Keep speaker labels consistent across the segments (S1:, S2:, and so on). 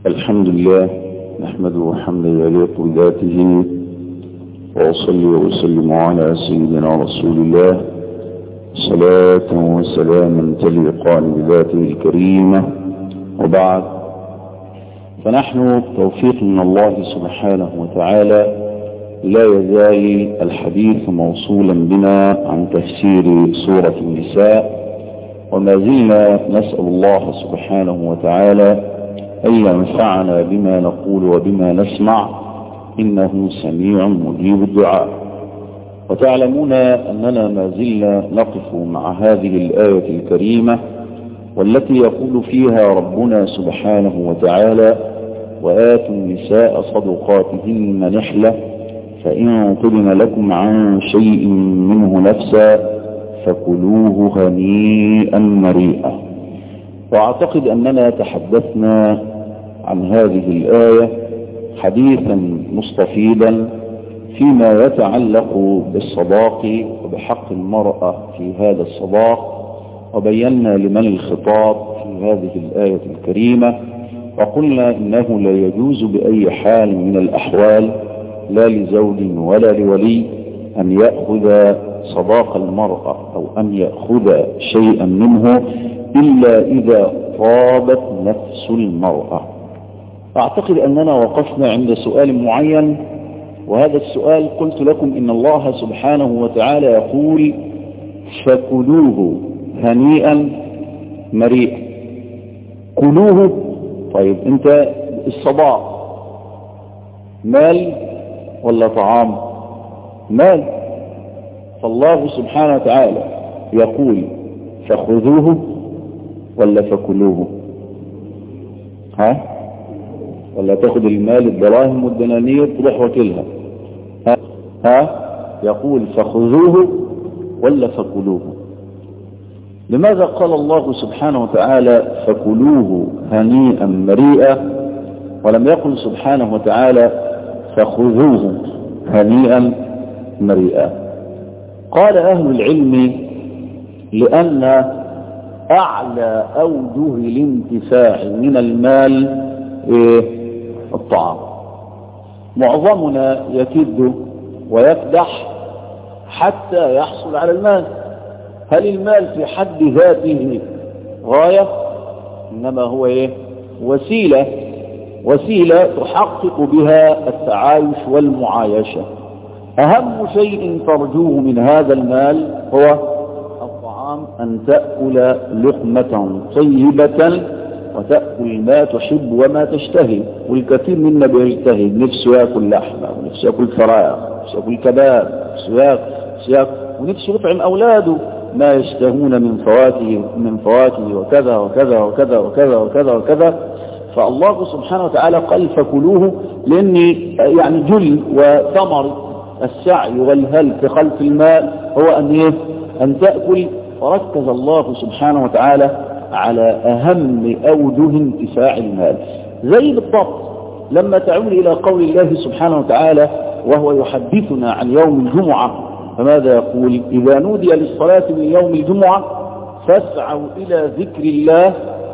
S1: الحمد لله نحمده حمدا يليق بذاته وأصلي وأسلم على سيدنا رسول الله صلاة وسلاما تليقان بذاته الكريمة وبعد فنحن توفيق من الله سبحانه وتعالى لا يزال الحديث موصولا بنا عن تفسير سورة النساء وما زلنا نسأل الله سبحانه وتعالى أن ينفعنا بما نقول وبما نسمع إنه سميع مجيب الدعاء وتعلمون أننا ما زلنا نقف مع هذه الآية الكريمة والتي يقول فيها ربنا سبحانه وتعالى وآتوا النساء صدقاتهن نحلة فإن طبن لكم عن شيء منه نفسا فكلوه هنيئا مريئا وأعتقد أننا تحدثنا عن هذه الآية حديثا مستفيدا فيما يتعلق بالصداق وبحق المرأة في هذا الصداق وبينا لمن الخطاب في هذه الآية الكريمة وقلنا إنه لا يجوز بأي حال من الأحوال لا لزوج ولا لولي أن يأخذ صداق المرأة أو أن يأخذ شيئا منه إلا إذا طابت نفس المرأة أعتقد أننا وقفنا عند سؤال معين وهذا السؤال قلت لكم إن الله سبحانه وتعالى يقول فكلوه هنيئا مريئا كلوه طيب انت الصداق مال ولا طعام مال فالله سبحانه وتعالى يقول فخذوه ولا فكلوه ها ولا تاخد المال الدراهم والدنانير تروح وكلها ها, ها؟ يقول فخذوه ولا فكلوه لماذا قال الله سبحانه وتعالى فكلوه هنيئا مريئا ولم يقل سبحانه وتعالى فخذوه هنيئا مريئا قال أهل العلم لأن أعلى أوجه الانتفاع من المال إيه؟ الطعام معظمنا يكد ويكدح حتى يحصل على المال هل المال في حد ذاته غاية إنما هو إيه؟ وسيلة وسيلة تحقق بها التعايش والمعايشة أهم شيء ترجوه من هذا المال هو الطعام أن تأكل لقمة طيبة وتأكل ما تحب وما تشتهي والكثير منا بيجتهي نفسه يأكل لحمة ونفسه يأكل فراخ ونفسه يأكل كباب ونفسه يأكل ونفسه يطعم أولاده ما يشتهون من فواكه من فواكه وكذا وكذا وكذا وكذا وكذا وكذا فالله سبحانه وتعالى قال فكلوه لأن يعني جل وثمر السعي والهلك خلف المال هو أن إيه؟ أن تأكل فركز الله سبحانه وتعالى على أهم أوجه انتفاع المال زي بالضبط لما تعود إلى قول الله سبحانه وتعالى وهو يحدثنا عن يوم الجمعة فماذا يقول إذا نودي للصلاة من يوم الجمعة فاسعوا إلى ذكر الله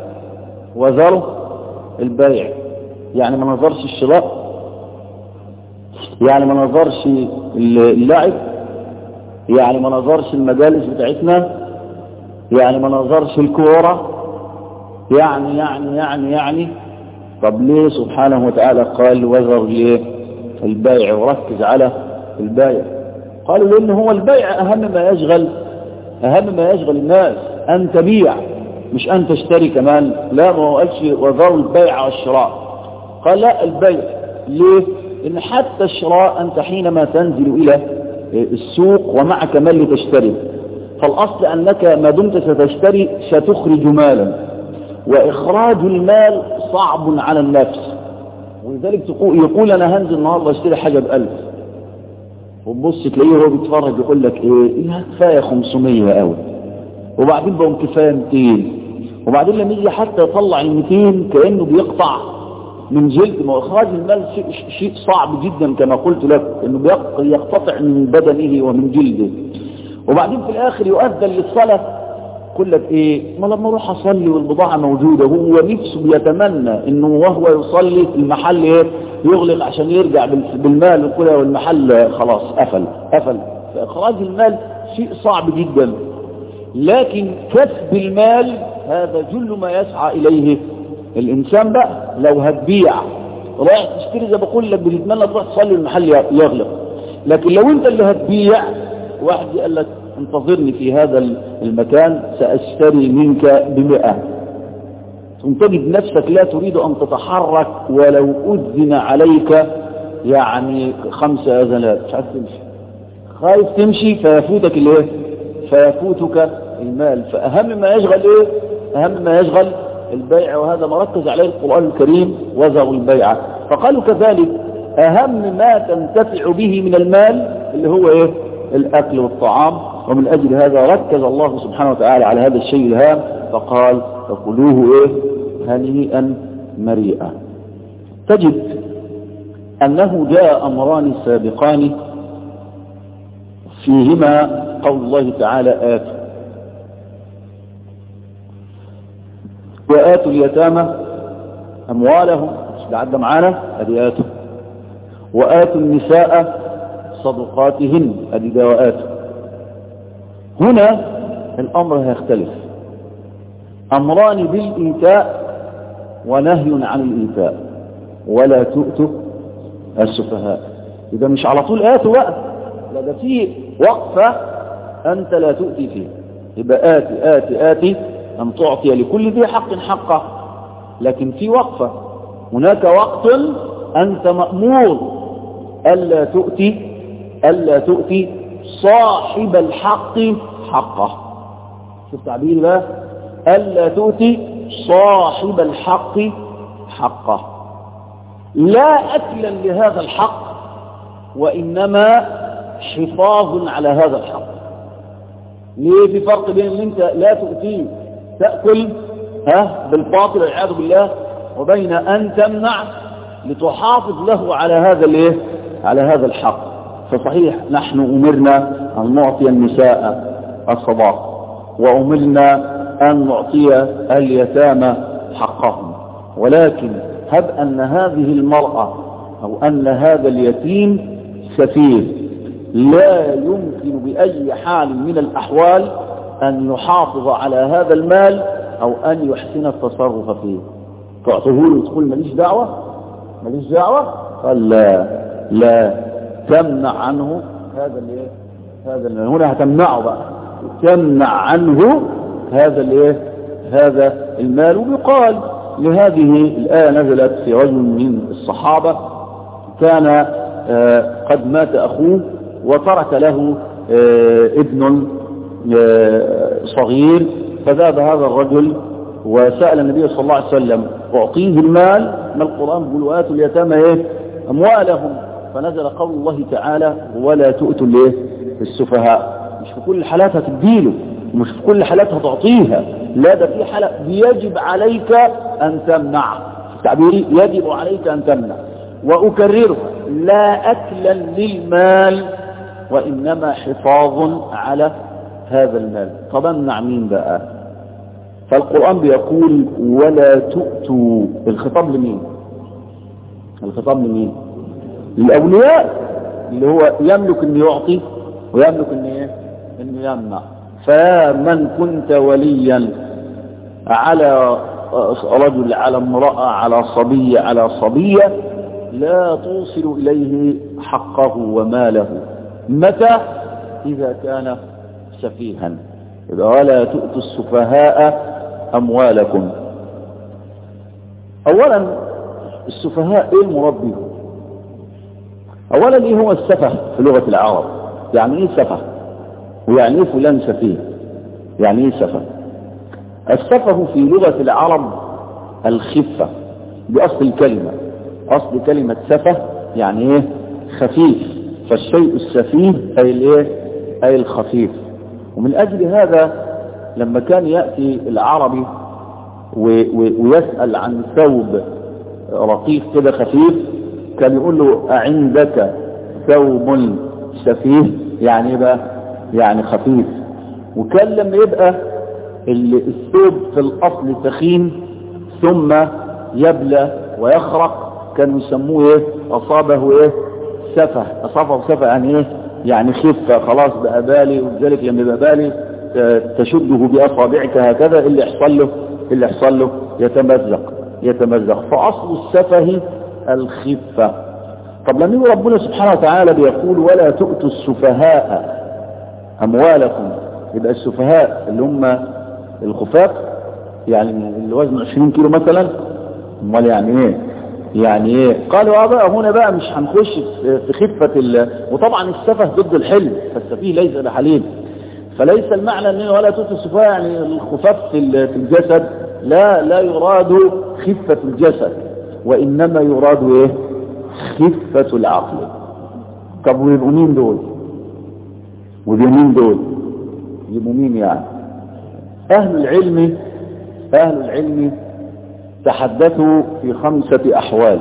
S1: وذروا البيع يعني ما نظرش الشراء يعني ما نظرش اللعب يعني ما نظرش المجالس بتاعتنا يعني ما نظرش الكورة يعني يعني يعني يعني طب ليه سبحانه وتعالى قال وذر ليه البيع وركز على البيع قالوا لأن هو البيع أهم ما يشغل أهم ما يشغل الناس أن تبيع مش أن تشتري كمان لا ما هو قالش وذروا البيع والشراء قال لا البيع ليه إن حتى الشراء أنت حينما تنزل إلى السوق ومعك مال لتشتري فالأصل أنك ما دمت ستشتري ستخرج مالا وإخراج المال صعب على النفس ولذلك يقول أنا هنزل النهاردة اشتري حاجة بألف وتبص تلاقيه وهو بيتفرج يقول لك ايه إيه كفايه 500 قوي وبعدين بقوا كفايه 200 وبعدين لما يجي حتى يطلع ال 200 كانه بيقطع من جلد ما اخراج المال شيء, شيء صعب جدا كما قلت لك انه يقطع من بدنه ومن جلده وبعدين في الاخر يؤذن للصلاه يقول لك ايه ما لما اروح اصلي والبضاعة موجودة هو نفسه بيتمنى انه وهو يصلي المحل ايه يغلق عشان يرجع بالمال وكده والمحل خلاص قفل قفل فاخراج المال شيء صعب جدا لكن كسب المال هذا جل ما يسعى اليه الانسان بقى لو هتبيع رايح تشتري زي بقول لك بتتمنى تروح تصلي المحل يغلق لكن لو انت اللي هتبيع واحد قال لك انتظرني في هذا المكان سأشتري منك بمئة ثم تجد نفسك لا تريد أن تتحرك ولو أذن عليك يعني خمسة أذنات مش عارف تمشي خايف تمشي فيفوتك الايه فيفوتك المال فأهم ما يشغل ايه أهم ما يشغل البيع وهذا ما ركز عليه القرآن الكريم وزغوا البيع فقالوا كذلك أهم ما تنتفع به من المال اللي هو ايه الأكل والطعام ومن أجل هذا ركز الله سبحانه وتعالى على هذا الشيء الهام فقال فكلوه إيه هنيئا مريئا تجد أنه جاء أمران سابقان فيهما قول الله تعالى آتوا وآتوا اليتامى أموالهم مش لعد معانا أدي آتوا وآتوا النساء صدقاتهن أدي دواءاتهم هنا الأمر هيختلف أمران بالإيتاء ونهي عن الإيتاء ولا تؤتوا السفهاء إذا مش على طول آتوا بقى لا ده في وقفة أنت لا تؤتي فيه يبقى آتي آتي آتي أن تعطي لكل ذي حق حقه لكن في وقفة هناك وقت أنت مأمور ألا تؤتي ألا تؤتي صاحب الحق حقه شوف تعبير بقى ألا تؤتي صاحب الحق حقه لا أكلا لهذا الحق وإنما حفاظ على هذا الحق ليه في فرق بين ان انت لا تؤتيه تأكل ها بالباطل والعياذ بالله وبين ان تمنع لتحافظ له على هذا الايه على هذا الحق فصحيح نحن امرنا ان نعطي النساء الصداق وامرنا ان نعطي اليتامى حقهم ولكن هب ان هذه المرأة او ان هذا اليتيم سفيه لا يمكن بأي حال من الأحوال أن يحافظ على هذا المال أو أن يحسن التصرف فيه تعطيه له وتقول ماليش دعوة ماليش دعوة قال لا لا تمنع عنه هذا الايه هذا اللي هنا هتمنعه بقى تمنع عنه هذا الايه هذا المال ويقال لهذه الآية نزلت في رجل من الصحابة كان آه قد مات أخوه وترك له آه ابن آه صغير فذهب هذا الرجل وسأل النبي صلى الله عليه وسلم أعطيه المال ما القرآن يقول وآتوا اليتامى ايه أموالهم فنزل قول الله تعالى ولا تؤتوا الايه السفهاء مش في كل الحالات هتديله مش في كل الحالات هتعطيها لا ده في حالة يجب عليك أن تمنع تعبيري يجب عليك أن تمنع وأكررها لا أكلا للمال وإنما حفاظ على هذا المال طب امنع مين بقى فالقرآن بيقول ولا تؤتوا الخطاب لمين الخطاب لمين للأولياء اللي هو يملك أن يعطي ويملك أن ايه أنه يمنع فمن كنت وليا على رجل على امرأة على صبية على صبية لا توصل إليه حقه وماله متى إذا كان سفيها إذا ولا تؤتوا السفهاء أموالكم أولا السفهاء إيه المراد بهم أولا إيه هو السفه في لغة العرب يعني إيه سفه ويعني إيه فلان سفيه يعني إيه سفه السفه في لغة العرب الخفة بأصل الكلمة أصل كلمة سفه يعني إيه خفيف فالشيء السفيه أي الإيه أي الخفيف ومن أجل هذا لما كان يأتي العربي ويسأل عن ثوب رقيق كده خفيف كان يقول له أعندك ثوب سفيه يعني ايه بقى يعني خفيف وكان لما يبقى اللي الثوب في الأصل تخين ثم يبلى ويخرق كانوا يسموه ايه أصابه ايه سفه أصابه سفه يعني ايه يعني خفة خلاص بقى بالي ولذلك لما يبقى بالي تشده بأصابعك هكذا اللي يحصل له اللي يحصل له يتمزق يتمزق فأصل السفه الخفة طب لما يقول ربنا سبحانه وتعالى بيقول ولا تؤتوا السفهاء أموالكم يبقى السفهاء اللي هم الخفاف يعني اللي وزنه 20 كيلو مثلا امال يعني ايه يعني ايه قالوا اه بقى هنا بقى مش هنخش في خفة ال... وطبعا السفه ضد الحلم فالسفيه ليس بحليم فليس المعنى ان ولا تؤتوا السفهاء يعني الخفاف في الجسد لا لا يراد خفة الجسد وإنما يراد إيه خفة العقل طب ويبقوا مين دول ويبقوا مين دول يبقوا مين يعني أهل العلم أهل العلم تحدثوا في خمسة أحوال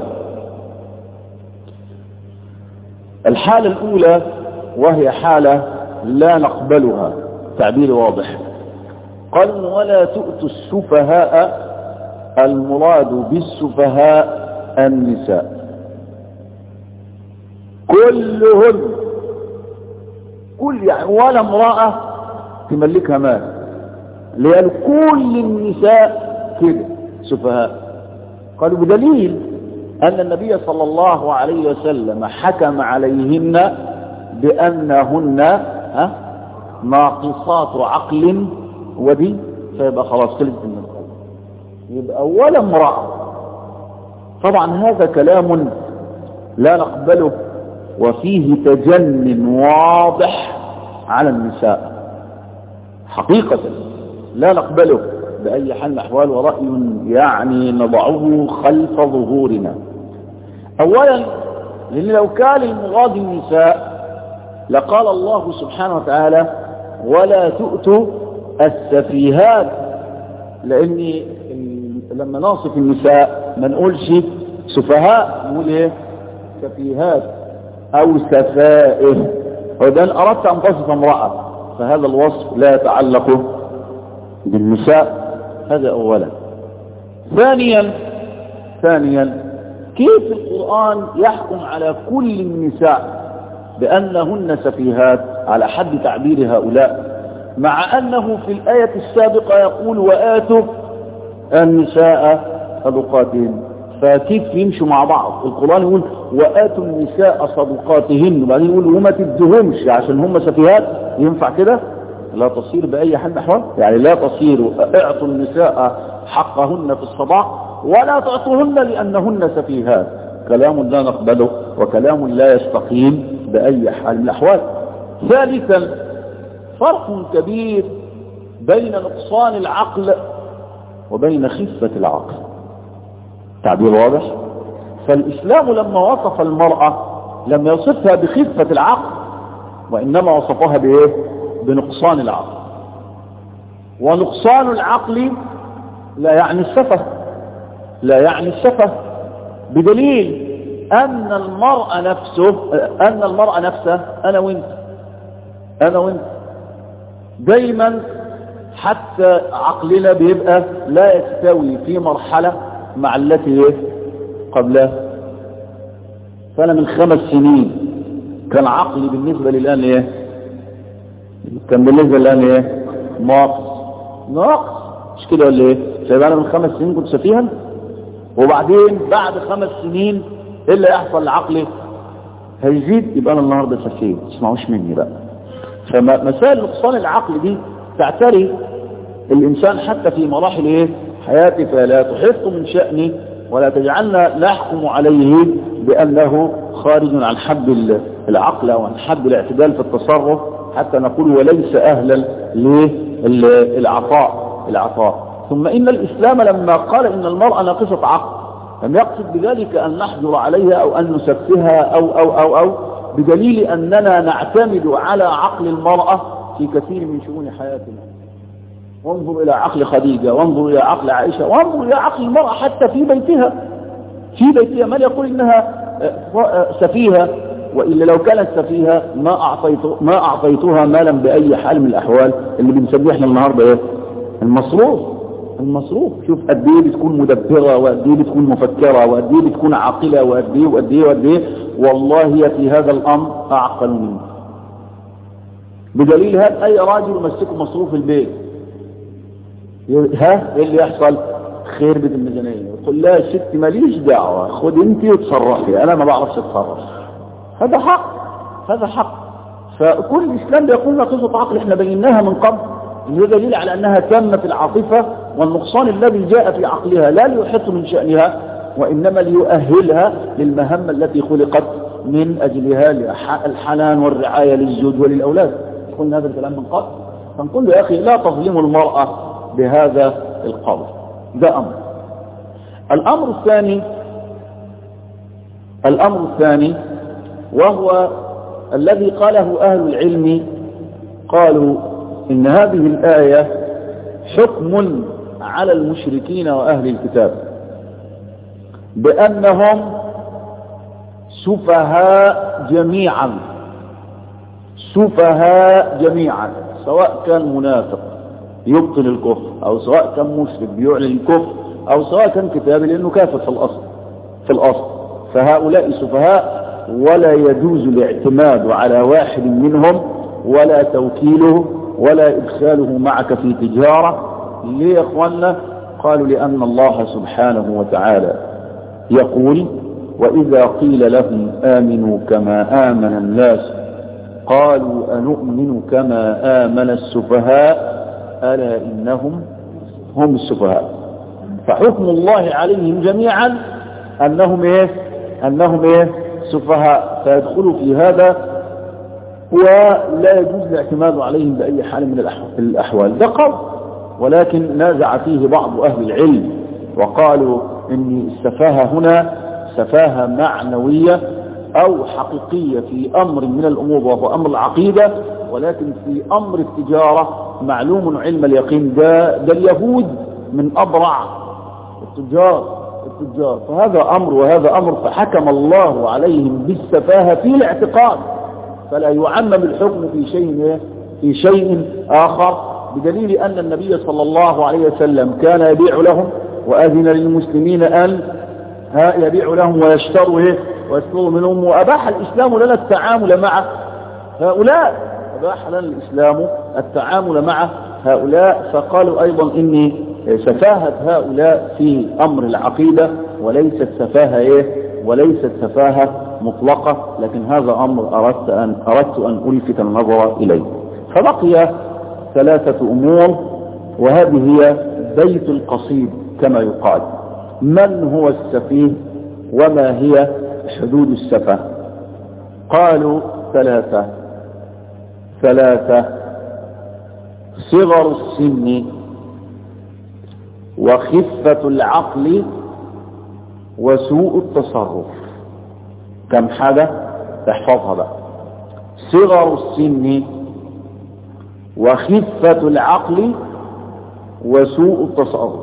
S1: الحالة الأولى وهي حالة لا نقبلها تعبير واضح قال ولا تؤتوا السفهاء المراد بالسفهاء النساء كلهن كل يعني ولا امرأة تملكها مال لأن كل النساء كده سفهاء قالوا بدليل أن النبي صلى الله عليه وسلم حكم عليهن بأنهن ها ناقصات عقل ودي فيبقى خلاص خلص من القلب يبقى ولا امرأة طبعا هذا كلام لا نقبله وفيه تجن واضح على النساء حقيقة لا نقبله بأي حال أحوال ورأي يعني نضعه خلف ظهورنا أولا لأن لو كان المراد النساء لقال الله سبحانه وتعالى ولا تؤتوا السفيهات لأن لما نصف النساء ما نقولش سفهاء نقول ايه سفيهات أو سفائه وإذا أردت أن تصف امرأة فهذا الوصف لا يتعلق بالنساء هذا أولا ثانيا ثانيا كيف القرآن يحكم على كل النساء بأنهن سفيهات على حد تعبير هؤلاء مع أنه في الآية السابقة يقول وآتوا النساء صدقاتهن فكيف يمشوا مع بعض القرآن يقول وآتوا النساء صدقاتهن وبعدين يقول وما تدهمش عشان هم سفيهات ينفع كده لا تصير بأي حال أحوال يعني لا تصير اعطوا النساء حقهن في الصداق ولا تعطوهن لأنهن سفيهات كلام لا نقبله وكلام لا يستقيم بأي حال من الأحوال ثالثا فرق كبير بين نقصان العقل وبين خفة العقل تعبير واضح فالإسلام لما وصف المرأة لم يوصفها بخفة العقل وإنما وصفها بإيه بنقصان العقل ونقصان العقل لا يعني السفه لا يعني السفه بدليل أن المرأة نفسه أن المرأة نفسه أنا وانت أنا وانت دايما حتى عقلنا بيبقى لا يستوي في مرحلة مع التي قبلها فأنا من خمس سنين كان عقلي بالنسبة للآن ايه كان بالنسبة للآن ايه ناقص ناقص مش كده ولا ايه شايف انا من خمس سنين كنت سفيها وبعدين بعد خمس سنين ايه اللي يحصل لعقلي هيزيد يبقى انا النهارده سفيه تسمعوش مني بقى فمسائل نقصان العقل دي تعتري الانسان حتى في مراحل ايه حياته فلا تحط من شأنه ولا تجعلنا نحكم عليه بأنه خارج عن حد العقل أو عن حد الاعتدال في التصرف حتى نقول وليس أهلا للعطاء العطاء ثم إن الإسلام لما قال إن المرأة ناقصة عقل لم يقصد بذلك أن نحجر عليها أو أن نسفها أو أو أو أو بدليل أننا نعتمد على عقل المرأة في كثير من شؤون حياتنا وانظر إلى عقل خديجة وانظر إلى عقل عائشة وانظر إلى عقل المرأة حتى في بيتها في بيتها من يقول إنها سفيهة وإلا لو كانت سفيهة ما أعطيت ما أعطيتها مالا بأي حال من الأحوال اللي بنسميه احنا النهاردة إيه المصروف المصروف شوف قد ايه بتكون مدبرة وقد ايه بتكون مفكرة وقد ايه بتكون عاقلة وقد ايه وقد ايه وقد ايه والله هي في هذا الامر اعقل منه بدليل هات اي راجل يمسكه مصروف البيت ها ايه اللي يحصل خير بيت الميزانية يقول لا الست ماليش دعوة خد انت وتصرفي انا ما بعرفش اتصرف هذا حق هذا حق فكل الاسلام بيقول لنا قصة عقل احنا بيناها من قبل ده دليل على انها تمت العاطفة والنقصان الذي جاء في عقلها لا ليحط من شأنها وانما ليؤهلها للمهمة التي خلقت من اجلها الحنان والرعاية للزوج وللاولاد قلنا هذا الكلام من قبل فنقول له يا اخي لا تظلموا المرأة بهذا القول ده امر الامر الثاني الامر الثاني وهو الذي قاله اهل العلم قالوا ان هذه الايه حكم على المشركين واهل الكتاب بانهم سفهاء جميعا سفهاء جميعا سواء كان منافق يبطل الكفر او سواء كان مشرك بيعلن الكفر او سواء كان كتابي لانه كافر في الاصل في الاصل فهؤلاء سفهاء ولا يجوز الاعتماد على واحد منهم ولا توكيله ولا ادخاله معك في تجارة ليه يا اخوانا قالوا لان الله سبحانه وتعالى يقول واذا قيل لهم امنوا كما امن الناس قالوا انؤمن كما امن السفهاء ألا إنهم هم السفهاء فحكم الله عليهم جميعا أنهم إيه أنهم إيه سفهاء فيدخلوا في هذا ولا يجوز الاعتماد عليهم بأي حال من الأحوال ده قول ولكن نازع فيه بعض أهل العلم وقالوا إن السفاهة هنا سفاهة معنوية أو حقيقية في أمر من الأمور وهو أمر العقيدة ولكن في أمر التجارة معلوم علم اليقين ده, ده اليهود من أبرع التجار التجار فهذا أمر وهذا أمر فحكم الله عليهم بالسفاهة في الاعتقاد فلا يعمم الحكم في شيء في شيء آخر بدليل أن النبي صلى الله عليه وسلم كان يبيع لهم وأذن للمسلمين أن ها يبيع لهم ويشتروا ويشتروا منهم وأباح الإسلام لنا التعامل مع هؤلاء أباح لنا الإسلام التعامل مع هؤلاء فقالوا أيضا إني سفاهة هؤلاء في أمر العقيدة وليست سفاهة إيه وليست سفاهة مطلقة لكن هذا أمر أردت أن, أردت أن ألفت النظر إليه فبقي ثلاثة أمور وهذه هي بيت القصيد كما يقال من هو السفيه وما هي حدود السفه قالوا ثلاثة ثلاثة صغر السن وخفة العقل وسوء التصرف كم حاجة تحفظها بقى صغر السن وخفة العقل وسوء التصرف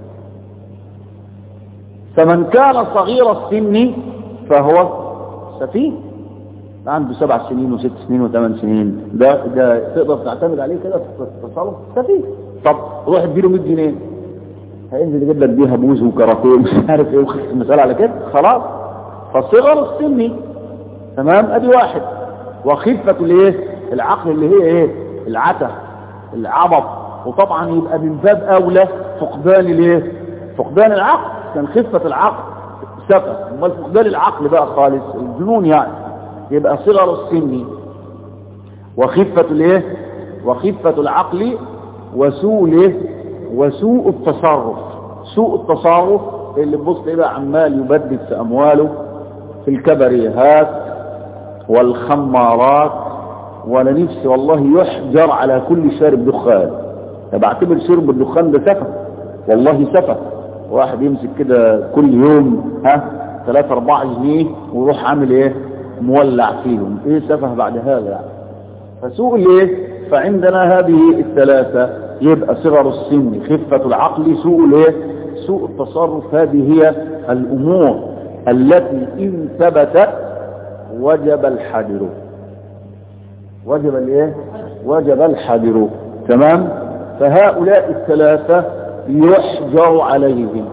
S1: فمن كان صغير السن فهو سفيه عنده سبع سنين وست سنين وثمان سنين ده ده تقدر تعتمد عليه كده في التصرف سفيه طب روح اديله 100 جنيه هينزل يجيب لك بيها بوز وكاراتيه ومش عارف ايه وخلص المساله على كده خلاص فصغر السن تمام ادي واحد وخفه الايه العقل اللي هي ايه العته العبط وطبعا يبقى من باب اولى فقدان الايه فقدان العقل كان خفه العقل سفه امال فقدان العقل بقى خالص الجنون يعني يبقى صغر السن وخفة الايه وخفة العقل وسوء الايه وسوء التصرف سوء التصرف اللي تبص تلاقيه بقى عمال يبدد في امواله في الكبريهات والخمارات وانا نفسي والله يحجر على كل شارب دخان بعتبر شرب الدخان ده سفه والله سفه واحد يمسك كده كل يوم ها 3 4 جنيه ويروح عامل ايه مولع فيهم ايه سفه بعد هذا يعني فسوء الايه فعندنا هذه الثلاثة يبقى صغر السن خفة العقل سوء الايه سوء التصرف هذه هي الامور التي ان ثبتت وجب الحذر وجب الايه وجب الحذر تمام فهؤلاء الثلاثة يحجر عليهم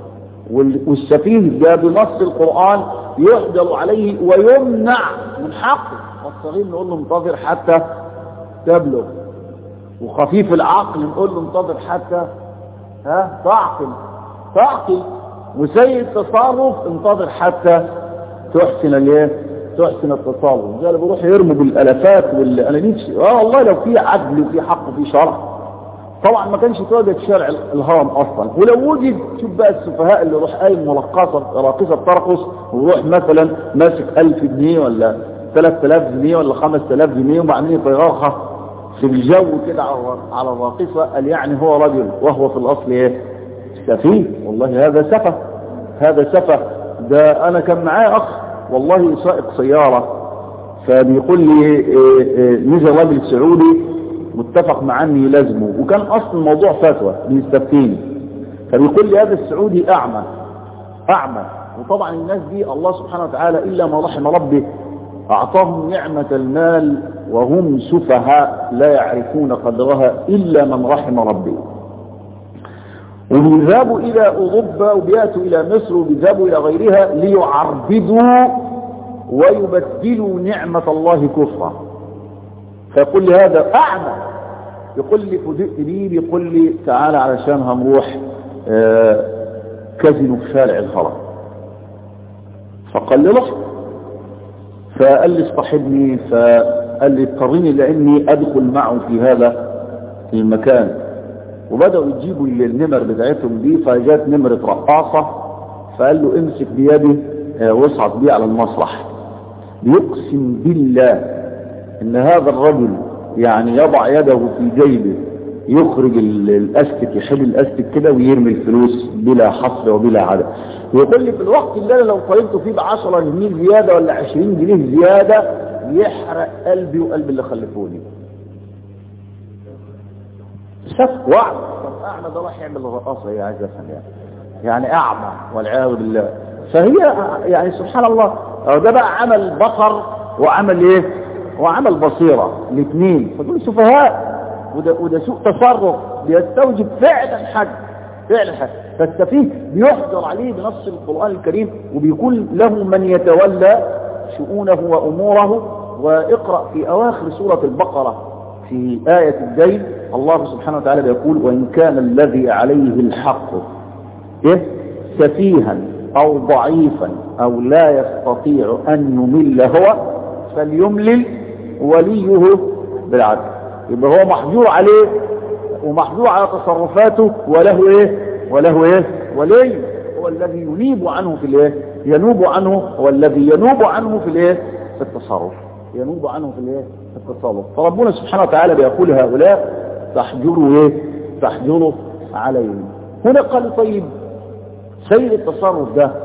S1: والسفيه ده بنص القرآن يحجر عليه ويمنع من حقه والصغير نقول له انتظر حتى تبلغ وخفيف العقل نقول له انتظر حتى ها تعقل تعقل وسيء التصرف انتظر حتى تحسن الايه تحسن التصرف زي اللي بيروح يرموا بالالافات واللي انا نفسي اه والله لو في عدل وفي حق وفي شرع طبعا ما كانش توجد شرع الهرم اصلا ولو وجد شوف بقى السفهاء اللي يروح قايم ملقصه راقصه ترقص ويروح مثلا ماسك 1000 جنيه ولا 3000 جنيه ولا 5000 جنيه وبعدين يطيرها في الجو كده على الراقصه قال يعني هو رجل وهو في الاصل ايه سفيه والله هذا سفه هذا سفه ده انا كان معايا اخ والله سائق سياره فبيقول لي نزل راجل سعودي متفق مع اني يلازمه وكان اصل الموضوع فتوى بيستفتيني فبيقول لي هذا السعودي اعمى اعمى وطبعا الناس دي الله سبحانه وتعالى الا ما رحم ربي اعطاهم نعمة المال وهم سفهاء لا يعرفون قدرها الا من رحم ربي وبيذهبوا الى اوروبا وبياتوا الى مصر وبيذهبوا الى غيرها ليعربدوا ويبدلوا نعمة الله كفرا فيقول لي هذا أعمى يقول لي فدئت بيه بيقول لي تعالى علشان هنروح آه كازينو في شارع الهرم فقال لي لحظة فقال لي اصطحبني فقال لي اضطرني لاني ادخل معه في هذا المكان وبدأوا يجيبوا النمر بتاعتهم دي فجات نمرة رقاصة فقال له امسك بيدي آه واصعد بيه على المسرح يقسم بالله ان هذا الرجل يعني يضع يده في جيبه يخرج الاستك يحل الاستك كده ويرمي الفلوس بلا حصر وبلا عدد يقول لي في الوقت اللي انا لو طيبته فيه ب 10 جنيه زياده ولا 20 جنيه زياده يحرق قلبي وقلب اللي خلفوني شف وعد طب اعمى ده راح يعمل رقاصه يا عايز افهم يعني يعني اعمى والعياذ بالله فهي يعني سبحان الله ده بقى عمل بصر وعمل ايه وعمل بصيرة الاثنين فدول سفهاء وده, وده سوء تصرف بيستوجب فعلا حد فعلا حد فالسفيه بيحجر عليه بنص القرآن الكريم وبيكون له من يتولى شؤونه وأموره واقرأ في أواخر سورة البقرة في آية الدين الله سبحانه وتعالى بيقول وإن كان الذي عليه الحق إيه سفيها أو ضعيفا أو لا يستطيع أن يمل هو فليملل وليه بالعدل يبقى هو محجور عليه ومحجور على تصرفاته وله ايه وله ايه ولي هو الذي ينيب عنه في الايه ينوب عنه هو الذي ينوب عنه في الايه في التصرف ينوب عنه في الايه في التصرف فربنا سبحانه وتعالى بيقول هؤلاء تحجروا ايه تحجروا عليهم هنا قال طيب سيء التصرف ده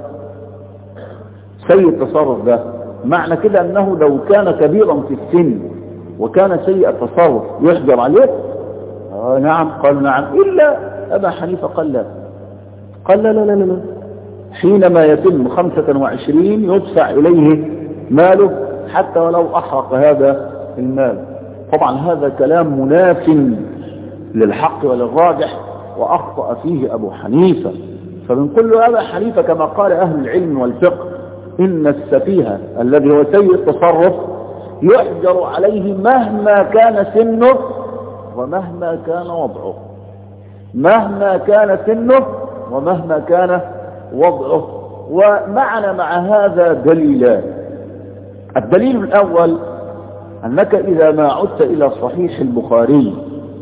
S1: سيء التصرف ده معنى كده انه لو كان كبيرا في السن وكان سيء التصرف يحجر عليه آه نعم قالوا نعم الا ابا حنيفه قال لا قال لا لا لا لا حينما يتم خمسة وعشرين يدفع اليه ماله حتى ولو احرق هذا المال طبعا هذا كلام مناف للحق وللراجح واخطأ فيه ابو حنيفة فبنقول له ابا حنيفة كما قال اهل العلم والفقه إن السفيه الذي هو سيء التصرف يحجر عليه مهما كان سنه ومهما كان وضعه مهما كان سنه ومهما كان وضعه ومعنا مع هذا دليلان الدليل الأول أنك إذا ما عدت إلى صحيح البخاري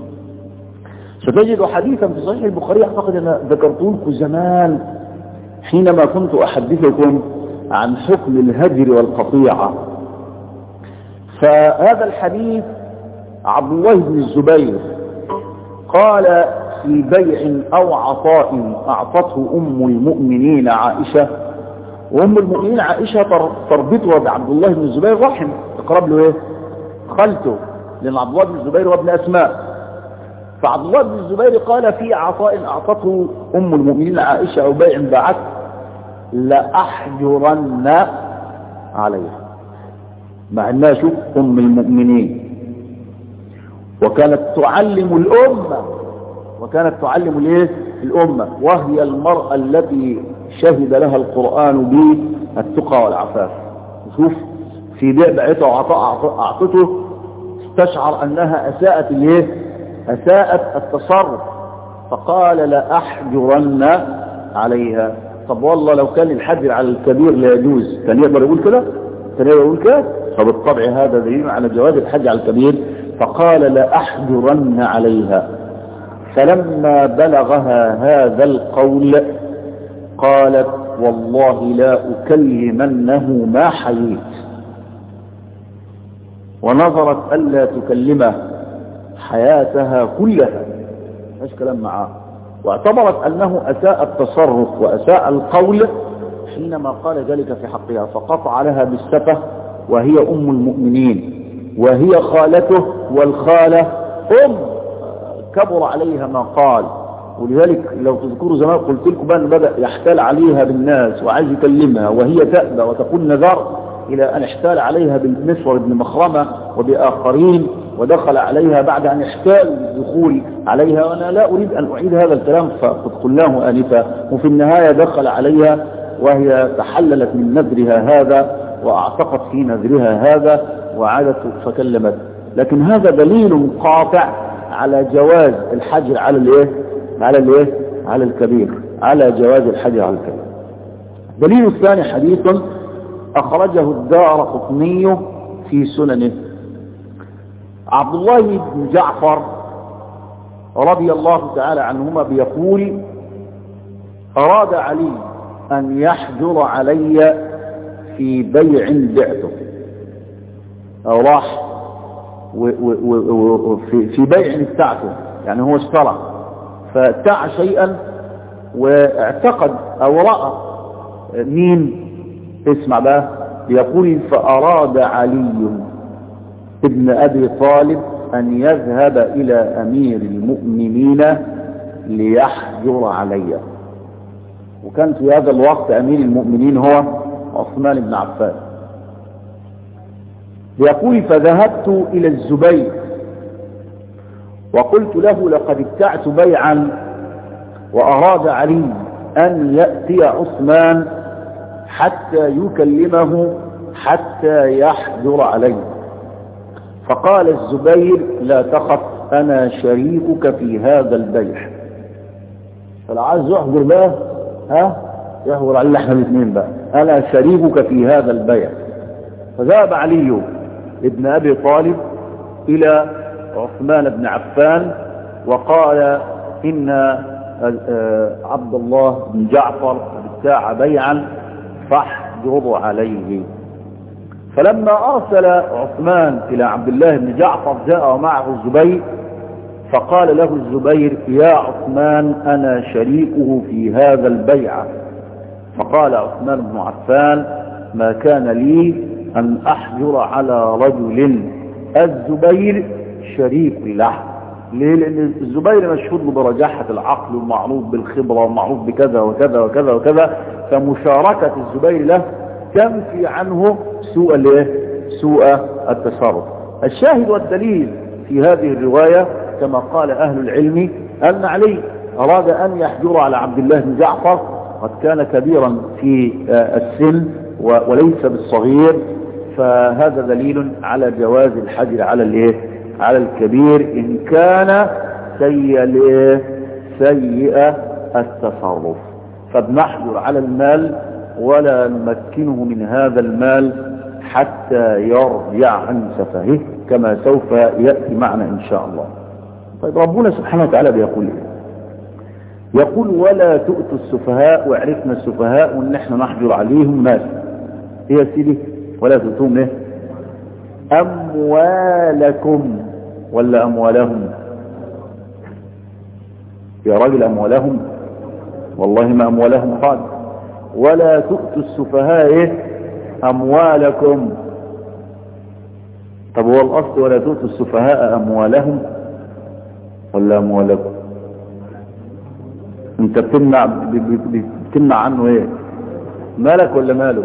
S1: ستجد حديثا في صحيح البخاري أعتقد أنا ذكرته لكم زمان حينما كنت أحدثكم عن حكم الهجر والقطيعة فهذا الحديث عبد الله بن الزبير قال في بيع أو عطاء أعطته أم المؤمنين عائشة وأم المؤمنين عائشة تربطها بعبد الله بن الزبير رحم تقرب له إيه خالته لأن عبد الله بن الزبير هو ابن أسماء فعبد الله بن الزبير قال في عطاء أعطته أم المؤمنين عائشة أو بيع باعته لأحجرن عليها مع انها شوف ام المؤمنين وكانت تعلم الامة وكانت تعلم الايه الأمة وهي المرأة التي شهد لها القرآن بالتقى والعفاف شوف في بيع بعته وعطاء أعطته استشعر أنها أساءت الايه أساءت التصرف فقال لأحجرن عليها طب والله لو كان الحجر على الكبير لا يجوز كان يقدر يقول كده كان يقدر يقول كده فبالطبع هذا دليل على جواز الحج على الكبير فقال لأحجرن عليها فلما بلغها هذا القول قالت والله لا أكلمنه ما حييت ونظرت ألا تكلمه حياتها كلها مش كلام معاه واعتبرت أنه أساء التصرف وأساء القول حينما قال ذلك في حقها فقطع لها بالسفة وهي أم المؤمنين وهي خالته والخالة أم كبر عليها ما قال ولذلك لو تذكروا زمان قلت لكم بأن بدأ يحتال عليها بالناس وعايز يكلمها وهي تأبى وتقول نذر إلى أن احتال عليها بالمسور بن مخرمة وبآخرين ودخل عليها بعد أن احتال الدخول عليها وأنا لا أريد أن أعيد هذا الكلام فقد قلناه آنفا وفي النهاية دخل عليها وهي تحللت من نذرها هذا وأعتقت في نذرها هذا وعادت فكلمت لكن هذا دليل قاطع على جواز الحجر على الايه على الايه على الكبير على جواز الحجر على الكبير الدليل الثاني حديث أخرجه الدار قطني في سننه عبد الله بن جعفر رضي الله تعالى عنهما بيقول أراد علي أن يحجر علي في بيع بعته أو راح في بيع بتاعته يعني هو اشترى فابتاع شيئا واعتقد أو رأى مين اسمع بقى يقول فأراد علي ابن أبي طالب أن يذهب إلى أمير المؤمنين ليحجر علي وكان في هذا الوقت أمير المؤمنين هو عثمان بن عفان يقول فذهبت إلى الزبير وقلت له لقد ابتعت بيعا وأراد علي أن يأتي عثمان حتى يكلمه حتى يحجر عليه فقال الزبير لا تخف أنا شريكك في هذا البيع فلو عايز يحجر بقى ها يحجر على احنا الاثنين بقى أنا شريكك في هذا البيع فذهب علي ابن أبي طالب إلى عثمان بن عفان وقال إن عبد الله بن جعفر ابتاع بيعا فاحجر عليه فلما أرسل عثمان إلى عبد الله بن جعفر جاء ومعه الزبير فقال له الزبير يا عثمان أنا شريكه في هذا البيع فقال عثمان بن عفان ما كان لي أن أحجر على رجل الزبير شريك له ليه لأن الزبير مشهود برجاحة العقل ومعروف بالخبرة ومعروف بكذا وكذا وكذا وكذا فمشاركة الزبير له تنفي عنه سوء الايه سوء التصرف الشاهد والدليل في هذه الرواية كما قال أهل العلم أن علي أراد أن يحجر على عبد الله بن جعفر قد كان كبيرا في السن وليس بالصغير فهذا دليل على جواز الحجر على الايه على الكبير ان كان سيء الايه سيء التصرف فبنحجر على المال ولا نمكنه من هذا المال حتى يرجع عن سفهه كما سوف يأتي معنا إن شاء الله طيب ربنا سبحانه وتعالى بيقول إيه يقول ولا تؤتوا السفهاء وعرفنا السفهاء وان احنا نحجر عليهم ناس ايه يا سيدي ولا تؤتوهم ايه اموالكم ولا اموالهم يا راجل اموالهم والله ما اموالهم قال ولا تؤتوا السفهاء ايه اموالكم طب هو الاصل ولا تؤتوا السفهاء اموالهم ولا اموالكم انت بتمنع بتمنع عنه ايه مالك ولا ماله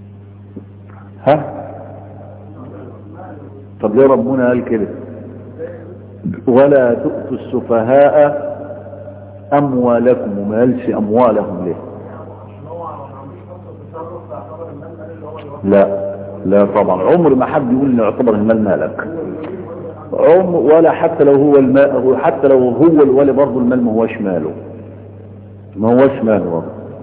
S1: ها طب ليه ربنا قال كده
S2: ولا تؤتوا السفهاء أموالكم وما قالش أموالهم ليه لا لا طبعا عمر ما حد يقول انه يعتبر المال مالك عمر ولا حتى لو هو الماء حتى لو هو الولي برضه المال ما هوش ماله ما هوش ماله برضه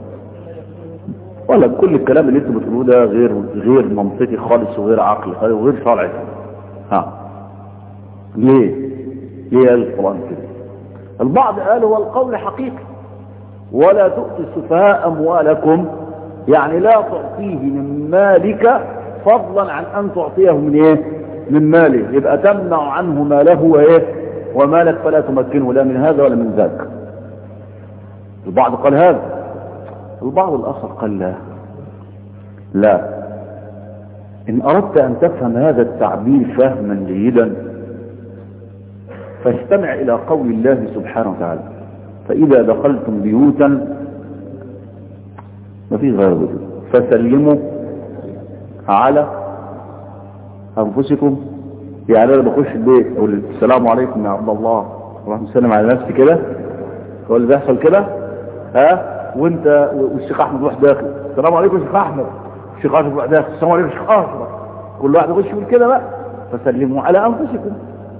S2: ولا كل الكلام اللي انتوا بتقولوه ده غير غير منطقي خالص وغير عقلي خالص وغير شرعي ها ليه ليه قال القرآن كده البعض قال هو القول حقيقي ولا تؤتوا السفهاء أموالكم يعني لا تعطيه من مالك فضلا عن أن تعطيه من إيه من ماله يبقى تمنع عنه ماله وإيه ومالك فلا تمكنه لا من هذا ولا من ذاك البعض قال هذا البعض الآخر قال لا لا إن أردت أن تفهم هذا التعبير فهما جيدا فاستمع إلى قول الله سبحانه وتعالى فإذا دخلتم بيوتا ما فيش غير بيوت فسلموا على أنفسكم يعني أنا بخش البيت أقول السلام عليكم يا عبد الله أروح مسلم على نفسي كده هو اللي بيحصل كده ها وانت والشيخ احمد روح داخل السلام عليكم يا شيخ احمد الشيخ اشرف روح داخل السلام عليكم يا شيخ اشرف كل واحد يخش يقول كده بقى فسلموا على انفسكم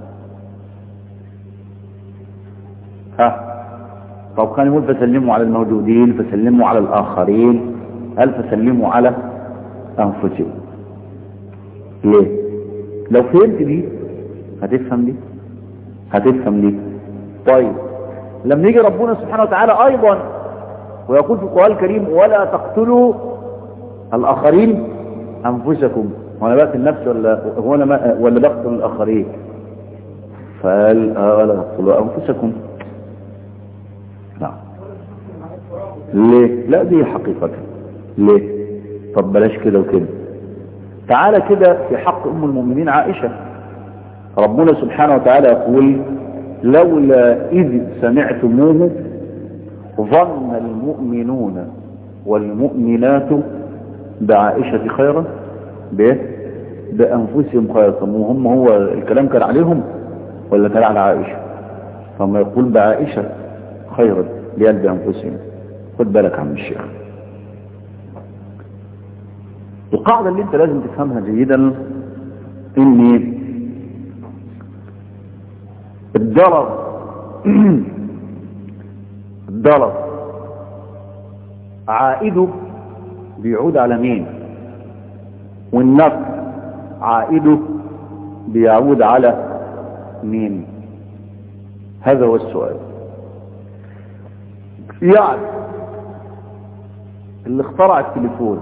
S2: ها طب كان يقول فسلموا على الموجودين فسلموا على الاخرين هل فسلموا على انفسكم ليه لو فهمت دي هتفهم دي هتفهم دي طيب لما يجي ربنا سبحانه وتعالى ايضا ويقول في القرآن الكريم ولا تقتلوا الآخرين أنفسكم وانا بقتل نفسي ولا هو انا ما ولا بقتل الآخرين فقال آه ولا تقتلوا أنفسكم نعم ليه لا دي حقيقة ليه طب بلاش كده وكده تعالى كده في حق أم المؤمنين عائشة ربنا سبحانه وتعالى يقول لولا إذ سمعتموه ظن المؤمنون والمؤمنات بعائشة خيرا بايه بأنفسهم خيرا وهم هو الكلام كان عليهم ولا كان على عائشة فما يقول بعائشة خيرا ليال بأنفسهم خد بالك عم الشيخ القاعدة اللي انت لازم تفهمها جيدا ان الضرر الضرر عائده بيعود على مين والنفع عائده بيعود على مين هذا هو السؤال يعني اللي اخترع التليفون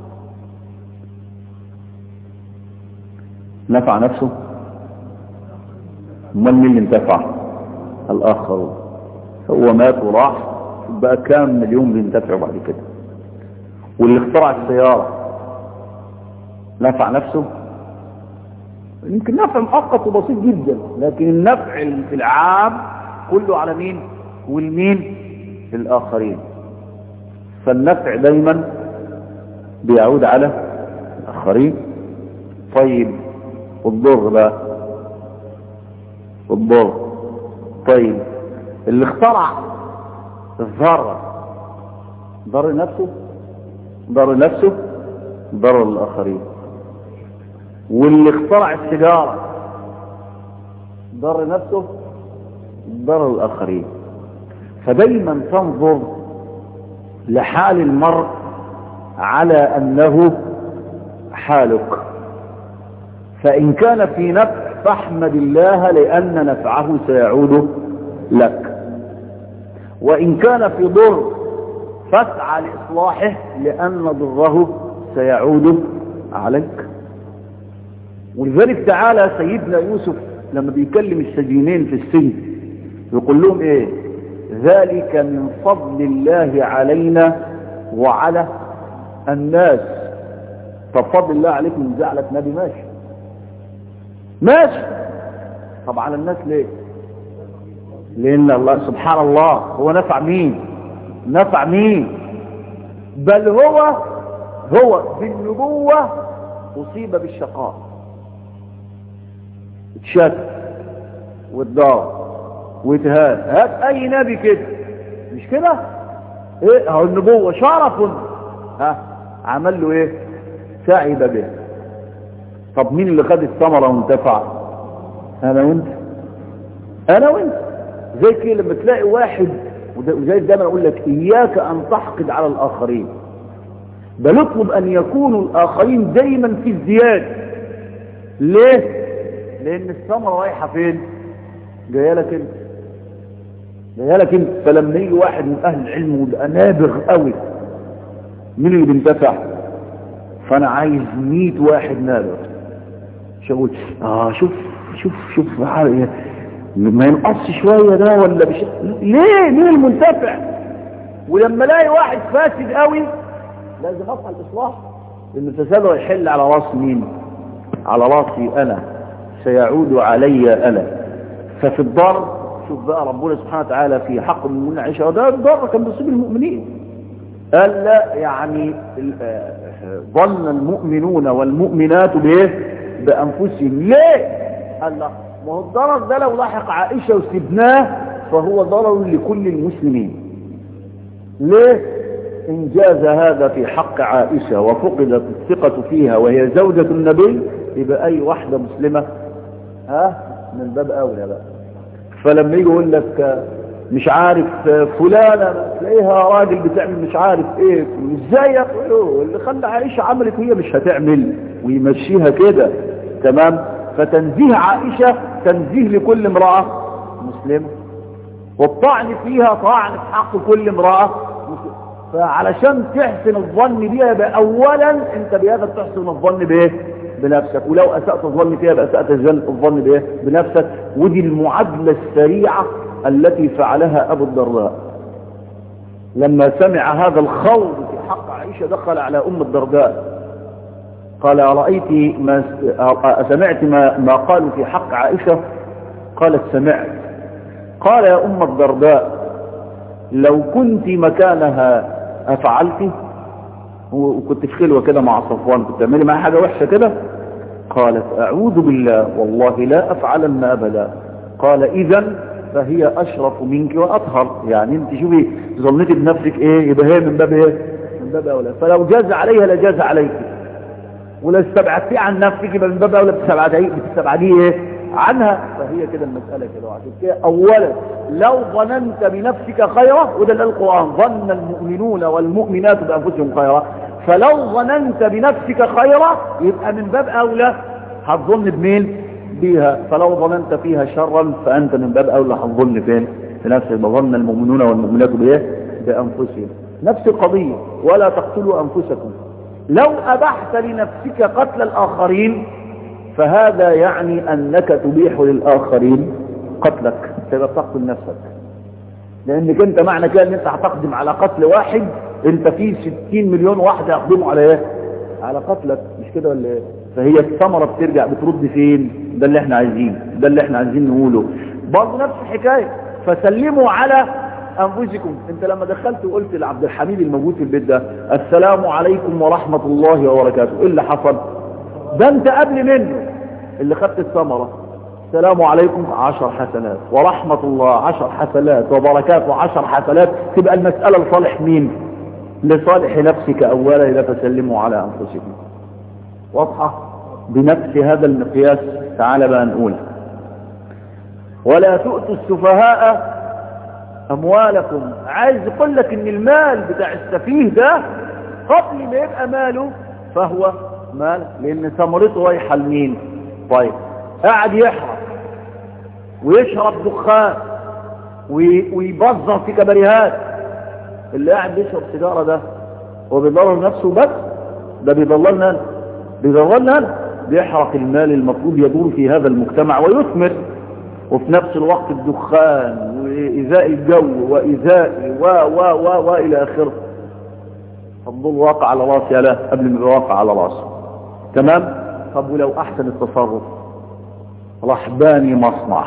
S2: نفع نفسه امال مين اللي انتفع الاخرون هو مات وراح بقى كام مليون بينتفعوا بعد كده واللي اخترع السيارة نفع نفسه يمكن نفع مؤقت وبسيط جدا لكن النفع العام كله على مين والمين الآخرين فالنفع دايما بيعود على الآخرين طيب والضر بقى والضر طيب اللي اخترع الذرة ضر نفسه ضر نفسه ضر الآخرين واللي اخترع السيجارة ضر نفسه ضر الآخرين فدايما تنظر لحال المرء على أنه حالك فإن كان في نفع فاحمد الله لأن نفعه سيعود لك وإن كان في ضر فاسعى لإصلاحه لأن ضره سيعود عليك ولذلك تعالى سيدنا يوسف لما بيكلم السجينين في السجن يقول لهم ايه ذلك من فضل الله علينا وعلى الناس طب فضل الله عليكم من زعلك نبي ماشي ماشي طب على الناس ليه لان الله سبحان الله هو نفع مين نفع مين بل هو هو بالنبوة اصيب بالشقاء اتشات واتضرب واتهان هات اي نبي كده مش كده ايه اهو النبوة شرف ها عمل له ايه سعد به طب مين اللي خد الثمرة وانتفع انا وانت انا وانت زي كده لما تلاقي واحد وزي دايما اقول لك اياك ان تحقد على الاخرين بل اطلب ان يكونوا الاخرين دايما في ازدياد ليه لان الثمرة رايحة فين جايه لك انت جايه لك انت فلما يجي واحد من اهل العلم ويبقى نابغ قوي مين اللي بينتفع فانا عايز 100 واحد نابغ مش اقول اه شوف شوف شوف ما ينقص شوية ده ولا بش... ليه مين المنتفع ولما الاقي واحد فاسد قوي لازم افعل اصلاح لان الفساد يحل على راس مين على راسي انا سيعود علي انا ففي الضر شوف بقى ربنا سبحانه وتعالى في حق المؤمنين عائشة وده الضر كان بيصيب المؤمنين قال لا يعني ظن المؤمنون والمؤمنات بايه بانفسهم ليه قال لا ما هو الضرر ده لو لاحق عائشة وسبناه فهو ضرر لكل المسلمين ليه إن جاز هذا في حق عائشة وفقدت الثقة فيها وهي زوجة النبي يبقى أي واحدة مسلمة ها من باب أولى بقى فلما يجي يقول لك مش عارف فلانة تلاقيها راجل بتعمل مش عارف ايه ازاي يقولوا اللي خلى عائشة عملت هي مش هتعمل ويمشيها كده تمام فتنزيه عائشة تنزيه لكل امرأة مسلمة والطعن فيها طعن في حق كل امرأة مسلمة فعلشان تحسن الظن بيها يبقى اولا انت بهذا تحسن الظن بايه بنفسك ولو اسأت الظن فيها يبقى اسأت الظن بايه بنفسك ودي المعادلة السريعة التي فعلها ابو الدرداء لما سمع هذا الخوض في حق عائشة دخل على ام الدرداء قال أرأيت ما سمعت ما, ما قالوا في حق عائشة قالت سمعت قال يا أم الدرداء لو كنت مكانها أفعلت وكنت في خلوة كده مع صفوان كنت تعملي معي حاجة وحشة كده قالت أعوذ بالله والله لا أفعلن أبدا قال إذا فهي أشرف منك وأطهر يعني انت شوفي ظنيتي بنفسك ايه يبقى هي من باب ايه من باب أولى فلو جاز عليها لجاز عليك ولو استبعدتيه عن نفسك يبقى من باب اولى بتستبعديه بتستبعديه ايه عنها فهي كده المساله كده وعشان كده اولا لو ظننت بنفسك خيرا وده اللي القران ظن المؤمنون والمؤمنات بانفسهم خيرا فلو ظننت بنفسك خيرا يبقى من باب اولى هتظن بمين بيها فلو ظننت فيها شرا فانت من باب اولى هتظن فين في نفسك ظن المؤمنون والمؤمنات بايه بانفسهم نفس القضيه ولا تقتلوا انفسكم لو أبحت لنفسك قتل الآخرين فهذا يعني أنك تبيح للآخرين قتلك تبقى تقتل نفسك لأنك أنت معنى كده أن أنت هتقدم على قتل واحد أنت في ستين مليون واحد يقدموا على إيه؟ على قتلك مش كده ولا إيه؟ فهي الثمرة بترجع بترد فين ده اللي احنا عايزين ده اللي احنا عايزين نقوله برضه نفس الحكاية فسلموا على أنفسكم أنت لما دخلت وقلت لعبد الحميد الموجود في البيت ده السلام عليكم ورحمة الله وبركاته إيه اللي حصل ده أنت قبل منه اللي خدت الثمرة السلام عليكم عشر حسنات ورحمة الله عشر حسنات وبركاته عشر حسنات تبقى المسألة لصالح مين لصالح نفسك أولا إذا فسلموا على أنفسكم واضحة بنفس هذا المقياس تعال بقى نقول ولا تؤتوا السفهاء اموالكم عايز يقول لك ان المال بتاع السفيه ده قبل ما يبقى ماله فهو مال لان ثمرته رايحه لمين طيب قاعد يحرق ويشرب دخان ويبظر في كباريهات اللي قاعد بيشرب سيجاره ده هو بيضرر نفسه بس ده بيضللنا بيضللنا بيحرق المال المفروض يدور في هذا المجتمع ويثمر وفي نفس الوقت الدخان وإيذاء الجو وإيذاء و و و و إلى آخره الضوء واقع على راسي لا قبل ما يواقع على راسي تمام طب ولو أحسن التصرف راح باني مصنع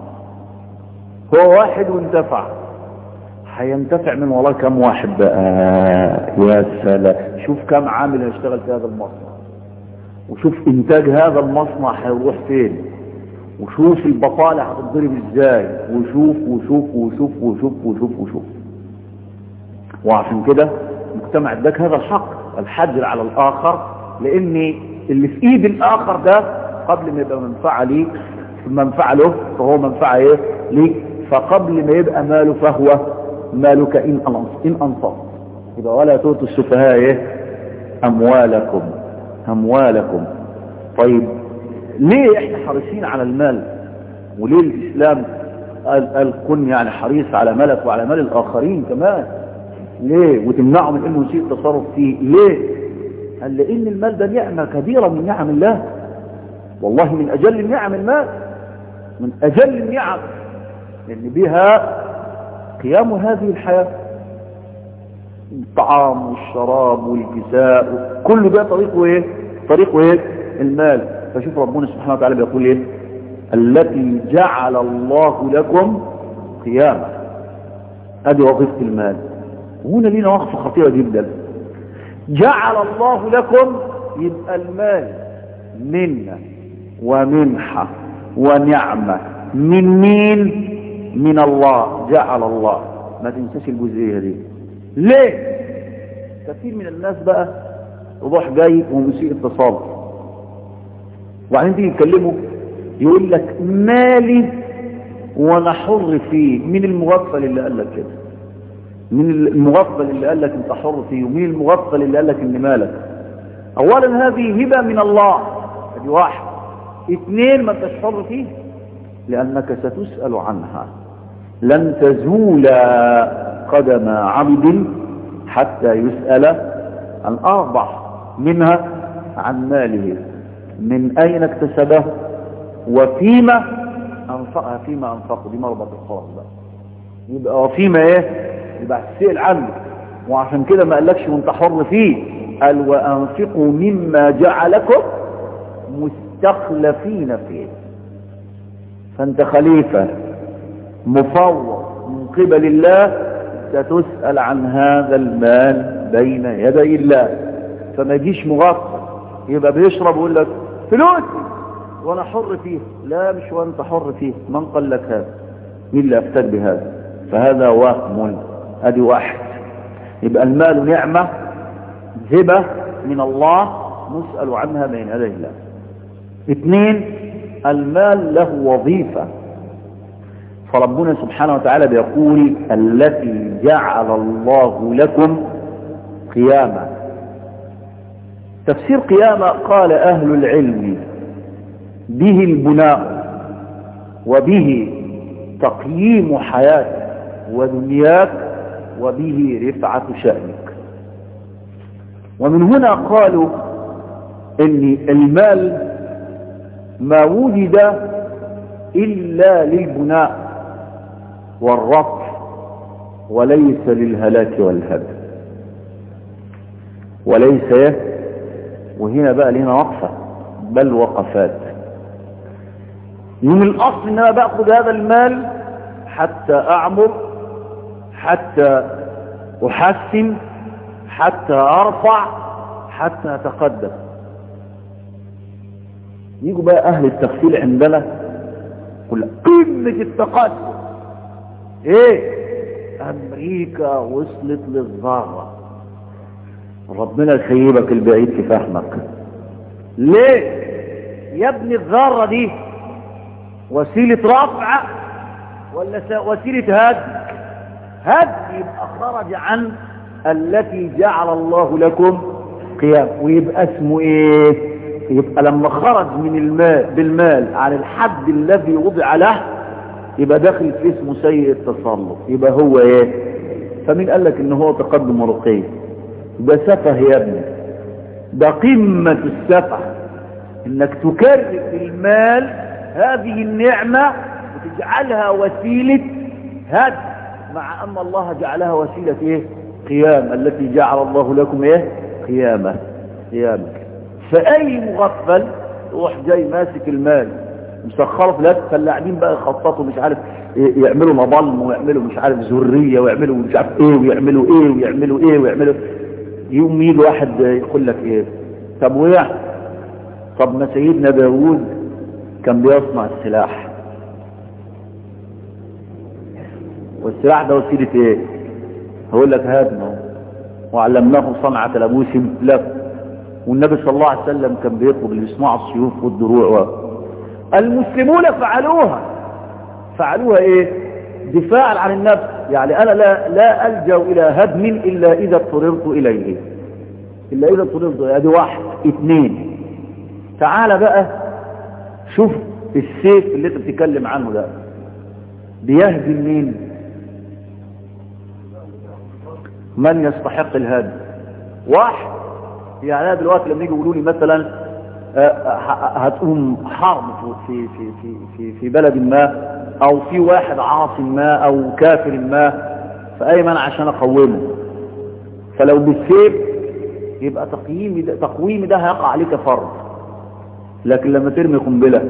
S2: هو واحد وانتفع هينتفع من وراه كم واحد بقى يا سلام شوف كم عامل هيشتغل في هذا المصنع وشوف انتاج هذا المصنع هيروح فين وشوف البطالة هتتضرب ازاي وشوف وشوف وشوف وشوف وشوف وشوف وعشان كده المجتمع اداك هذا الحق الحجر على الاخر لان اللي في ايد الاخر ده قبل ما يبقى منفعة ليك منفعة له فهو منفعة ايه ليك فقبل ما يبقى ماله فهو مالك ان انصت ان انصت يبقى ولا تؤتوا السفهاء ايه اموالكم اموالكم طيب ليه احنا حريصين على المال وليه الاسلام قال, قال كن يعني حريص على مالك وعلى مال الاخرين كمان ليه وتمنعه من انه يسيء التصرف فيه ليه قال لان المال ده نعمة كبيرة من نعم الله والله من اجل النعم المال من اجل النعم لان بها قيام هذه الحياة الطعام والشراب والكساء كل ده طريقه ايه طريقه ايه المال فشوف ربنا سبحانه وتعالى بيقول ايه التي جعل الله لكم قيامة ادي وظيفة المال وهنا لينا وقفة خطيرة جدا جعل الله لكم يبقى المال منا ومنحة ونعمة من مين من الله جعل الله ما تنساش الجزئية دي ليه كثير من الناس بقى يروح جاي ومسيء اتصال وبعدين تيجي يتكلموا يقول لك مالي وانا حر فيه مين المغفل اللي قال لك كده مين المغفل اللي قال لك انت حر فيه ومين المغفل اللي قال لك ان مالك اولا هذه هبه من الله ادي واحد اثنين ما انتش حر فيه لانك ستسال عنها لن تزول قدم عبد حتى يسال عن اربع منها عن ماله من اين اكتسبه وفيما انفقها فيما انفقه دي مربط الخلاص بقى يبقى وفيما ايه يبقى تسأل عنه وعشان كده ما قالكش وانت حر فيه قال وانفقوا مما جعلكم مستخلفين فيه فانت خليفة مفوض من قبل الله ستسأل عن هذا المال بين يدي الله فما يجيش مغفل يبقى بيشرب ويقول لك فلوسي وانا حر فيه لا مش وانت حر فيه من قال لك هذا مين اللي افتك بهذا فهذا وهم ادي واحد يبقى المال نعمة هبة من الله نسأل عنها بين يدي الله اثنين المال له وظيفة فربنا سبحانه وتعالى بيقول التي جعل الله لكم قياما تفسير قيامة قال أهل العلم به البناء وبه تقييم حياتك ودنياك وبه رفعة شأنك ومن هنا قالوا ان المال ما وجد إلا للبناء والرفع وليس للهلاك والهدم وليس وهنا بقى لنا وقفة بل وقفات من الأصل ان انا باخذ هذا المال حتى أعمر حتى أحسن حتى أرفع حتى أتقدم يجوا بقى أهل التفصيل عندنا كل قمة التقدم إيه أمريكا وصلت للذرة ربنا يخيبك البعيد في فهمك ليه يا ابني الذرة دي وسيلة رفع ولا وسيلة هد هد يبقى خرج عن التي جعل الله لكم قيام ويبقى اسمه ايه يبقى لما خرج من المال بالمال عن الحد الذي وضع له يبقى داخل في اسمه سيء التصرف يبقى هو ايه فمين قال لك ان هو تقدم ورقي ده سفه يا ابني ده قمة السفه انك تكرر في المال هذه النعمة وتجعلها وسيلة هد مع ان الله جعلها وسيلة ايه قيام التي جعل الله لكم ايه قيامة قيامة فاي مغفل روح جاي ماسك المال مسخره في لك فاللاعبين بقى يخططوا مش عارف يعملوا مظلم ويعملوا مش عارف ذريه ويعملوا مش عارف ايه ويعملوا ايه ويعملوا ايه ويعملوا يوم يجي واحد يقول لك ايه طب ويع طب ما سيدنا داوود كان بيصنع السلاح والسلاح ده وسيلة ايه هقول لك هاتنا وعلمناه صنعة لبوس لك والنبي صلى الله عليه وسلم كان بيطلب اللي يصنعوا السيوف والدروع و... المسلمون فعلوها فعلوها ايه دفاعا عن النفس يعني انا لا لا الجا الى هدم الا اذا اضطررت اليه الا اذا اضطررت ادي واحد اثنين تعال بقى شوف السيف اللي انت بتتكلم عنه ده بيهدم مين من يستحق الهدم واحد يعني انا دلوقتي لما يجي يقولوا لي مثلا هتقوم حرب في في في في في بلد ما او في واحد عاصي ما او كافر ما فاي منع عشان اقومه فلو بالسيف يبقى تقييمي ده تقويمي ده هيقع عليك فرض لكن لما ترمي قنبله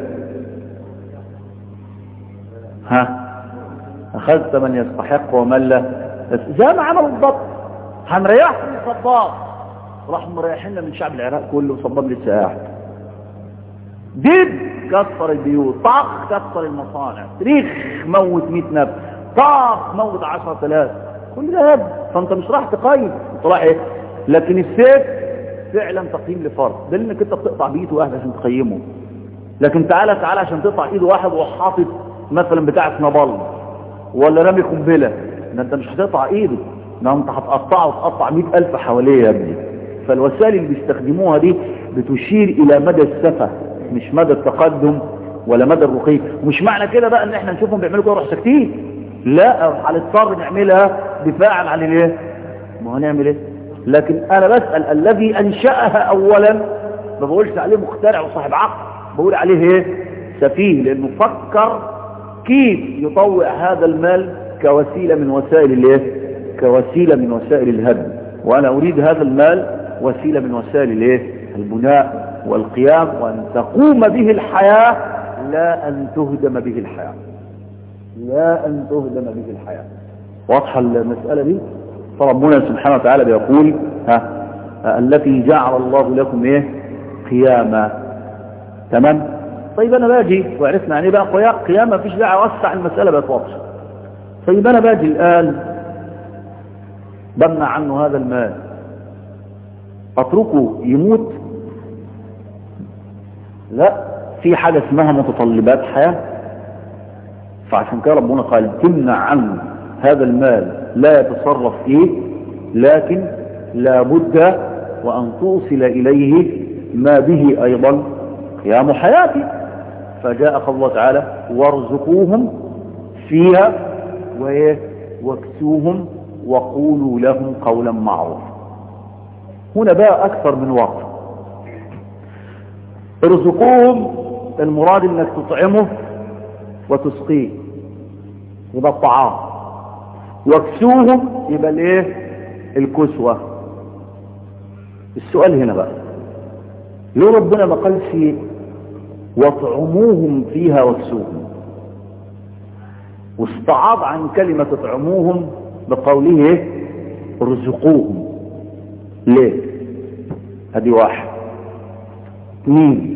S2: ها اخذت من يستحق ومن لا زي ما عملوا بالضبط هنريحهم من صدام راحوا مريحيننا من شعب العراق كله وصدام لسه قاعد دب كسر البيوت طخ كسر المصانع تاريخ موت 100 نفس طخ موت 10000 كل ده هب فانت مش راح تقيم انت رايح ايه لكن السيف فعلا تقييم لفرد ده انك انت بتقطع بايد واحد عشان تقيمه لكن تعالى تعالى عشان تقطع ايد واحد وحاطط مثلا بتاعه نبل ولا رامي قنبله ده انت مش هتقطع ايده ده انت هتقطعه وتقطع 100000 حواليه يا ابني فالوسائل اللي بيستخدموها دي بتشير الى مدى السفه مش مدى التقدم ولا مدى الرقي ومش معنى كده بقى ان احنا نشوفهم بيعملوا كده نروح ساكتين لا هنضطر نعملها دفاعا عن الايه ما هنعمل ايه لكن انا بسال الذي انشاها اولا ما بقولش عليه مخترع وصاحب عقل بقول عليه ايه سفيه لانه فكر كيف يطوع هذا المال كوسيله من وسائل الايه كوسيله من وسائل الهدم وانا اريد هذا المال وسيله من وسائل الايه البناء والقيام وأن تقوم به الحياة لا أن تهدم به الحياة لا أن تهدم به الحياة واضحة المسألة دي فربنا سبحانه وتعالى بيقول ها التي جعل الله لكم ايه قياما تمام طيب انا باجي وعرفنا يعني بقى قيامة مفيش داعي اوسع المسألة بقت واضحة طيب انا باجي الان بمنع عنه هذا المال اتركه يموت لا في حاجة اسمها متطلبات حياة فعشان كده ربنا قال تمنع عنه هذا المال لا يتصرف فيه لكن لابد وأن توصل إليه ما به أيضا قيام حياتي فجاء قال الله تعالى وارزقوهم فيها واكسوهم وقولوا لهم قولا معروفا هنا بقى أكثر من وقت ارزقوهم المراد انك تطعمه وتسقيه يبقى الطعام واكسوهم يبقى الايه الكسوة السؤال هنا بقى ليه ربنا ما قالش واطعموهم فيها واكسوهم واستعاض عن كلمة اطعموهم بقوله ايه ارزقوهم ليه ادي واحد اثنين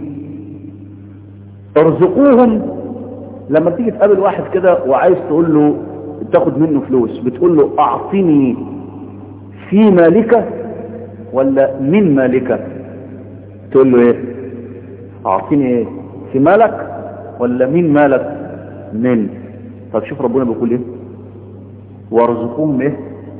S2: ارزقوهم لما تيجي تقابل واحد كده وعايز تقول له تاخد منه فلوس بتقول له اعطني في مالك ولا من مالك تقول له ايه اعطني ايه في مالك ولا من مالك من طب شوف ربنا بيقول ايه وارزقوهم ايه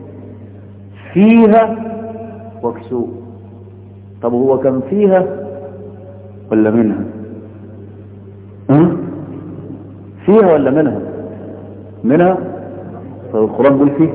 S2: فيها واكسوه طب هو كان فيها ولا منها أه؟ فيها ولا منها منها طب القرآن بيقول فيه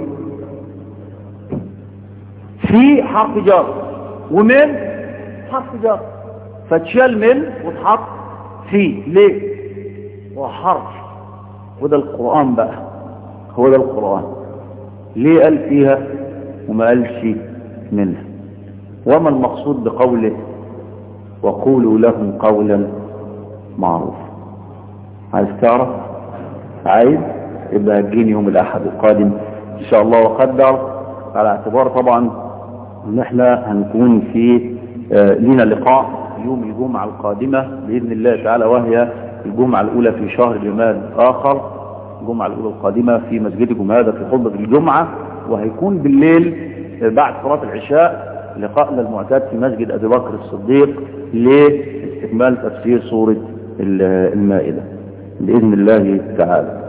S2: في حرف جر ومن حرف جر فتشال من وتحط في ليه هو حرف وده القرآن بقى هو ده القرآن ليه قال فيها وما قالش منها وما المقصود بقوله وقولوا لهم قولا معروفا عايز تعرف عايز يبقى هتجيني يوم الاحد القادم ان شاء الله وقدر على اعتبار طبعا ان احنا هنكون في آه لنا لقاء يوم الجمعة القادمة بإذن الله تعالى وهي الجمعة الأولى في شهر جماد آخر الجمعة الأولى القادمة في مسجد جمادة في خطبة الجمعة وهيكون بالليل بعد صلاة العشاء لقاءنا المعتاد في مسجد أبي بكر الصديق لاستكمال تفسير سورة المائدة بإذن الله تعالى